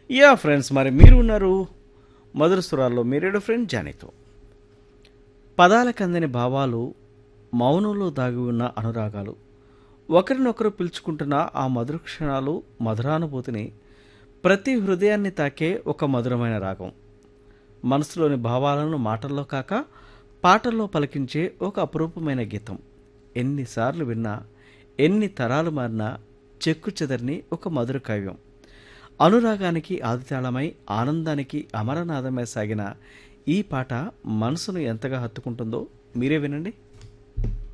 yeah friends మరి మీరు ఉన్నారు మధుర స్వరాల్లో మీరేడు ఫ్రెండ్ జానీతో పదాలకు అందని భావాలు మౌనంలో దాగి ఉన్న అనురాగాలు ఒకరినొకరు పిలుచుకుంటున్న ఆ మధుర క్షణాలు మధురానుభూతిని ప్రతి హృదయాన్ని తాకే ఒక మధురమైన రాగం మనసులోని భావాలను మాటల్లో కాక పాటల్లో పలికించే ఒక అపురూపమైన గీతం ఎన్నిసార్లు విన్నా ఎన్ని తరాలు మారినా చెక్కు చెదర్ని ఒక మధుర కావ్యం అనురాగానికి ఆదితాళమై ఆనందానికి అమరనాదమై సాగిన ఈ పాట మనసును ఎంతగా హత్తుకుంటుందో మీరే వినండి